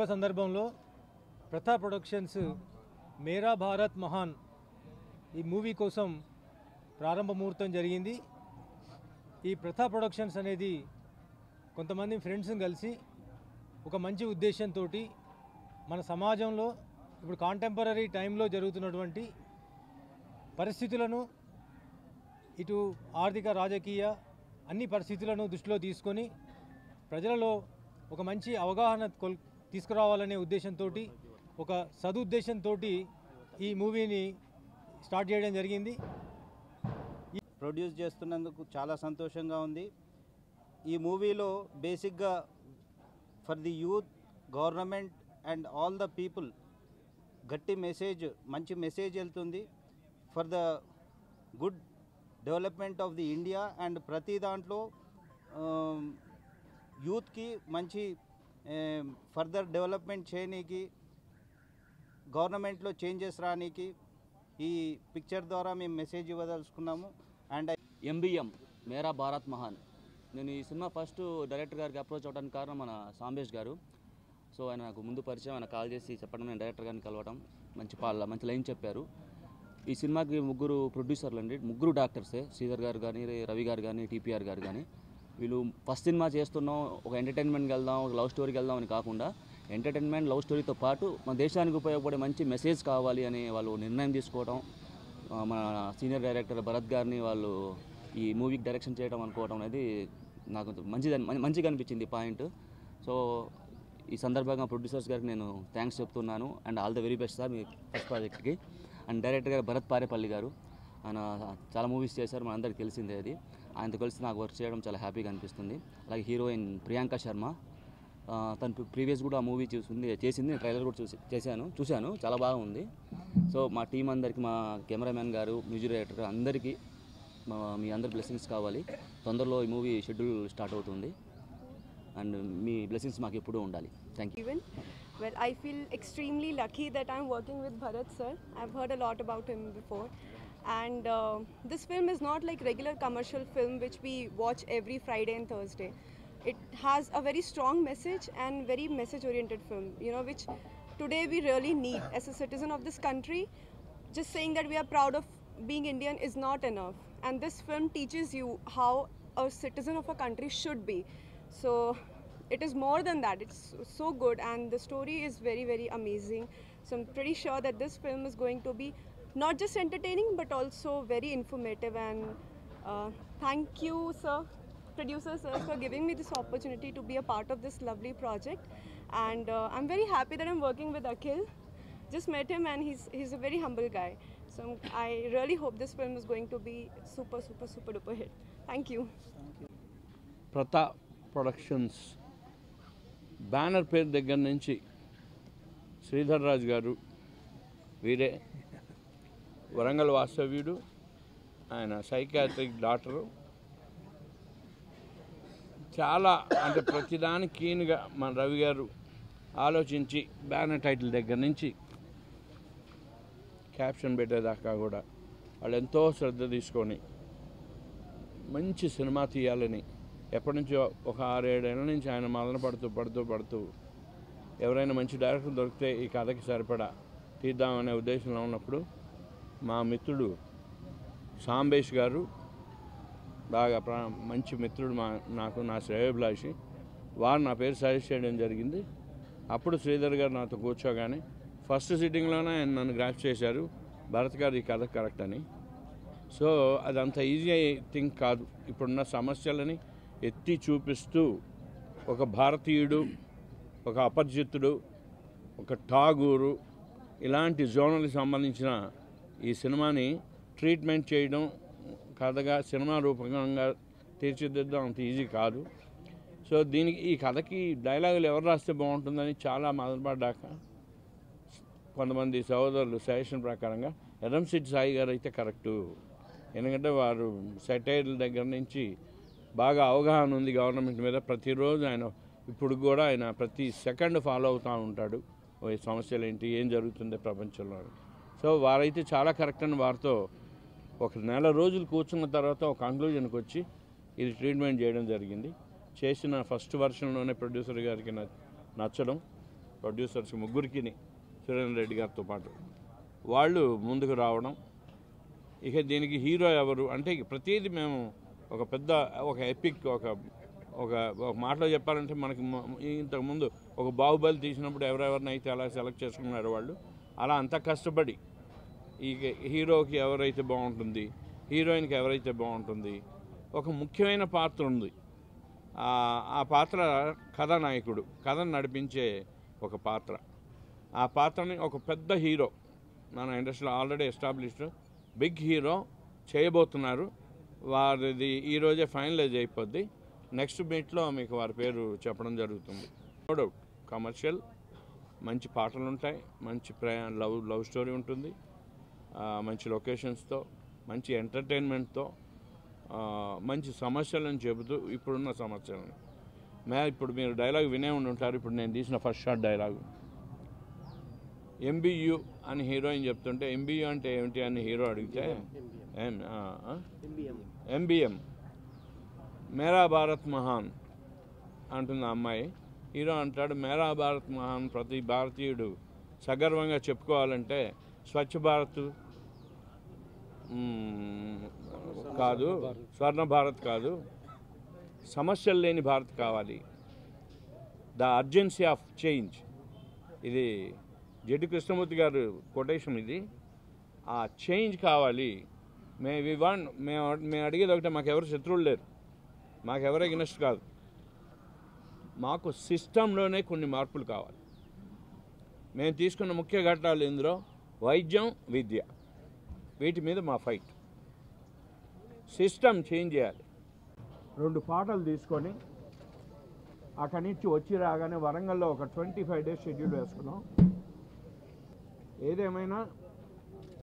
శుభ సందర్భంలో ప్రతా ప్రొడక్షన్స్ మేరా భారత్ మహాన్ ఈ మూవీ కోసం ప్రారంభ ముహూర్తం జరిగింది ఈ ప్రతా ప్రొడక్షన్స్ అనేది కొంతమంది ఫ్రెండ్స్ని కలిసి ఒక మంచి ఉద్దేశంతో మన సమాజంలో ఇప్పుడు కాంటెంపరీ టైంలో జరుగుతున్నటువంటి పరిస్థితులను ఇటు ఆర్థిక రాజకీయ అన్ని పరిస్థితులను దృష్టిలో తీసుకొని ప్రజలలో ఒక మంచి అవగాహన కొల్ తీసుకురావాలనే ఉద్దేశంతో ఒక సదుద్దేశంతో ఈ మూవీని స్టార్ట్ చేయడం జరిగింది ప్రొడ్యూస్ చేస్తున్నందుకు చాలా సంతోషంగా ఉంది ఈ మూవీలో బేసిక్గా for the youth government and all the people గట్టి మెసేజ్ మంచి మెసేజ్ వెళ్తుంది for the good development of the India and ప్రతి దాంట్లో యూత్కి మంచి ఫర్దర్ డెవలప్మెంట్ చేయనీకి గవర్నమెంట్లో చేంజెస్ రానీకి ఈ పిక్చర్ ద్వారా మేము మెసేజ్ ఇవ్వదలుచుకున్నాము అండ్ ఎంబీఎం మేరా భారత్ మహాన్ నేను ఈ సినిమా ఫస్ట్ డైరెక్టర్ గారికి అప్రోచ్ అవ్వడానికి కారణం మన సాంబేష్ గారు సో ఆయన నాకు ముందు పరిచయం ఆయన కాల్ చేసి చెప్పడం నేను డైరెక్టర్ గారిని కలవడం మంచి పాల మంచి లైన్ చెప్పారు ఈ సినిమాకి ముగ్గురు ప్రొడ్యూసర్లు అండి ముగ్గురు డాక్టర్సే శ్రీధర్ గారు కానీ రవి గారు కానీ టీపీఆర్ గారు కానీ వీళ్ళు ఫస్ట్ సినిమా చేస్తున్నాం ఒక ఎంటర్టైన్మెంట్కి వెళ్దాం ఒక లవ్ స్టోరీకి వెళ్దాం అని కాకుండా ఎంటర్టైన్మెంట్ లవ్ స్టోరీతో పాటు మన దేశానికి ఉపయోగపడే మంచి మెసేజ్ కావాలి అని వాళ్ళు నిర్ణయం తీసుకోవడం ఆ, మన సీనియర్ డైరెక్టర్ భరత్ గారిని వాళ్ళు ఈ మూవీకి డైరెక్షన్ చేయడం అనుకోవడం అనేది నాకు మంచిది మంచిగా అనిపించింది పాయింట్ సో ఈ సందర్భంగా ప్రొడ్యూసర్స్ గారికి నేను థ్యాంక్స్ చెప్తున్నాను and all the very best sir మీ ఫస్ట్ ప్రాజెక్ట్కి అండ్ డైరెక్టర్ గారు భరత్ పారేపల్లి గారు ఆయన చాలా మూవీస్ చేశారు మనందరికీ తెలిసిందే అది ఆయనతో కలిసి నాకు వర్క్ చేయడం చాలా హ్యాపీగా అనిపిస్తుంది అలాగే హీరోయిన్ ప్రియాంక శర్మ ఆ, తను ప్రీవియస్ కూడా ఆ మూవీ చూసింది చేసింది ట్రైలర్ కూడా చూసి చేశాను చూశాను చాలా బాగుంది సో మా టీం అందరికి మా కెమెరామ్యాన్ గారు మ్యూజిక్ డైరెక్టర్ అందరికీ మా మీ అందరి బ్లెస్సింగ్స్ కావాలి తొందరలో ఈ మూవీ షెడ్యూల్ స్టార్ట్ అవుతుంది అండ్ మీ బ్లెస్సింగ్స్ మాకు ఎప్పుడూ ఉండాలి thank you even. Well, I feel extremely lucky that I'm working with Bharat sir. I've heard a lot about him before. And uh, this film is not like regular commercial film which we watch every Friday and Thursday. It has a very strong message and very message oriented film, you know, which today we really need as a citizen of this country. Just saying that we are proud of being Indian is not enough. And this film teaches you how a citizen of a country should be. So it is more than that. It's so good, and the story is very, very amazing. So I'm pretty sure that this film is going to be not just entertaining but also very informative. And uh, thank you, sir, producer sir, for giving me this opportunity to be a part of this lovely project. And uh, I'm very happy that I'm working with Akhil. Just met him, and he's he's a very humble guy. So I'm- I really hope this film is going to be super, super, super duper hit. Thank you. ప్రతా productions banner పేరు దగ్గర నుంచి శ్రీధర్ రాజు గారు వీరే వరంగల్ వాస్తవ్యుడు ఆయన psychiatric doctor చాలా అంటే ప్రతిదాని కీన్గా మన రవి గారు ఆలోచించి బ్యానర్ టైటిల్ దగ్గర నుంచి క్యాప్షన్ పెట్టేదాకా కూడా వాళ్ళు ఎంతో శ్రద్ధ తీసుకొని మంచి సినిమా తీయాలని ఎప్పటి నుంచో ఒక ఆరేడేళ్ళ నుంచి ఆయన మదన పడుతూ పడుతూ పడుతూ ఎవరైనా మంచి డైరెక్టర్ దొరికితే ఈ కథకి సరిపడా తీద్దామనే ఉద్దేశంలో ఉన్నప్పుడు మా మిత్రుడు సాంబేష్ గారు బాగా ప్రా మంచి మిత్రుడు మా నాకు నా శ్రేయోభిలాషి వారు నా పేరు సజెస్ట్ చేయడం జరిగింది అప్పుడు శ్రీధర్ గారు నాతో కూర్చోగానే ఫస్ట్ సిట్టింగ్లోనే ఆయన నన్ను గ్రాఫ్ చేశారు భరత్ గారు ఈ కథ కరెక్ట్ అని సో అది అంత ఈజీ థింగ్ కాదు ఇప్పుడున్న సమస్యలని ఎత్తి చూపిస్తూ ఒక భారతీయుడు ఒక అపరిచితుడు ఒక ఠాగూరు ఇలాంటి జోనల్కి సంబంధించిన ఈ సినిమాని ట్రీట్మెంట్ చేయడం కథగా సినిమా రూపకంగా తీర్చిదిద్దడం అంత ఈజీ కాదు సో దీనికి ఈ కథకి డైలాగులు ఎవరు రాస్తే బాగుంటుందని చాలా మొదలుపడ్డాక కొంతమంది సహోదరులు సజెషన్ ప్రకారంగా ఎరంసిడ్ సాయి గారు అయితే కరెక్టు ఎందుకంటే వారు సెటైర్ల దగ్గర నుంచి బాగా అవగాహన ఉంది గవర్నమెంట్ మీద ప్రతిరోజు ఆయన ఇప్పుడు కూడా ఆయన ప్రతి సెకండ్ ఫాలో అవుతూ ఉంటాడు ఓ ఈ సమస్యలు ఏంటి ఏం జరుగుతుంది ప్రపంచంలో అని. సో వారైతే చాలా కరెక్ట్ అని వారితో ఒక నెల రోజులు కూర్చున్న తర్వాత ఒక కంక్లూజన్కి వచ్చి ఇది ట్రీట్మెంట్ చేయడం జరిగింది చేసిన ఫస్ట్ వర్షన్లోనే ప్రొడ్యూసర్ గారికి న- నచ్చడం ప్రొడ్యూసర్స్ ముగ్గురికి సురేంద్ర రెడ్డి గారితో పాటు వాళ్ళు ముందుకు రావడం ఇక దీనికి హీరో ఎవరు అంటే ఇక ప్రతిదీ మేము ఒక పెద్ద ఒక ఎపిక్ ఒక ఒక ఒక మాటలో చెప్పాలంటే మనకి మ- ఇంతకుముందు ఒక బాహుబలి తీసినప్పుడు ఎవరెవరినైతే అలా సెలెక్ట్ చేసుకున్నారో వాళ్ళు అలా అంత కష్టపడి ఈ హీరోకి ఎవరైతే బాగుంటుంది హీరోయిన్కి ఎవరైతే బాగుంటుంది ఒక ముఖ్యమైన పాత్ర ఉంది ఆ- ఆ పాత్ర కథానాయకుడు కథను నడిపించే ఒక పాత్ర ఆ పాత్రని ఒక పెద్ద హీరో మన ఇండస్ట్రీలో ఆల్రెడీ ఎస్టాబ్లిష్డ్ బిగ్ హీరో చేయబోతున్నారు వారిది ఈరోజే ఫైనలైజ్ అయిపోద్ది నెక్స్ట్ మీట్లో మీకు వారి పేరు చెప్పడం జరుగుతుంది నో డౌట్ కమర్షియల్ మంచి పాటలు ఉంటాయి మంచి ప్రయా లవ్ లవ్ స్టోరీ ఉంటుంది ఆ, మంచి లొకేషన్స్తో మంచి ఎంటర్టైన్మెంట్తో ఆ, మంచి సమస్యలను చెబుతూ ఇప్పుడున్న సమస్యలను మే ఇప్పుడు మీరు డైలాగ్ వినే ఉండి ఉంటారు ఇప్పుడు నేను తీసిన ఫస్ట్ షాట్ డైలాగ్ ఎంబీయు అని హీరోయిన్ చెప్తుంటే ఎంబీయు అంటే ఏమిటి అని హీరో అడిగితే ఏం ఎంబీఎం మేరా భారత్ మహాన్ అంటుంది ఆ అమ్మాయి హీరో అంటాడు మేరా భారత్ మహాన్ ప్రతి భారతీయుడు సగర్వంగా చెప్పుకోవాలంటే స్వచ్ఛ భారత్ మ్మ్, కాదు స్వర్ణ భారత్ కాదు సమస్యలు లేని భారత్ కావాలి ద అర్జెన్సీ ఆఫ్ చేంజ్ ఇది జడ్డి కృష్ణమూర్తి గారు కొటేషన్ ఇది ఆ చేంజ్ కావాలి మే వి వాంట్ మేము మేము అడిగేది ఒకటే మాకు ఎవరు శత్రువులు లేరు మాకు ఎవరు ఎగ్నెస్ట్ కాదు మాకు సిస్టంలోనే కొన్ని మార్పులు కావాలి మేము తీసుకున్న ముఖ్య ఘట్టాలు ఇందులో వైద్యం విద్య వీటి మీద మా ఫైట్ సిస్టమ్ చేంజ్ చేయాలి రెండు పాటలు తీసుకొని అక్కడి నుంచి వచ్చి రాగానే వరంగల్లో ఒక ట్వంటీ ఫైవ్ డేస్ షెడ్యూల్ వేసుకున్నాం ఏదేమైనా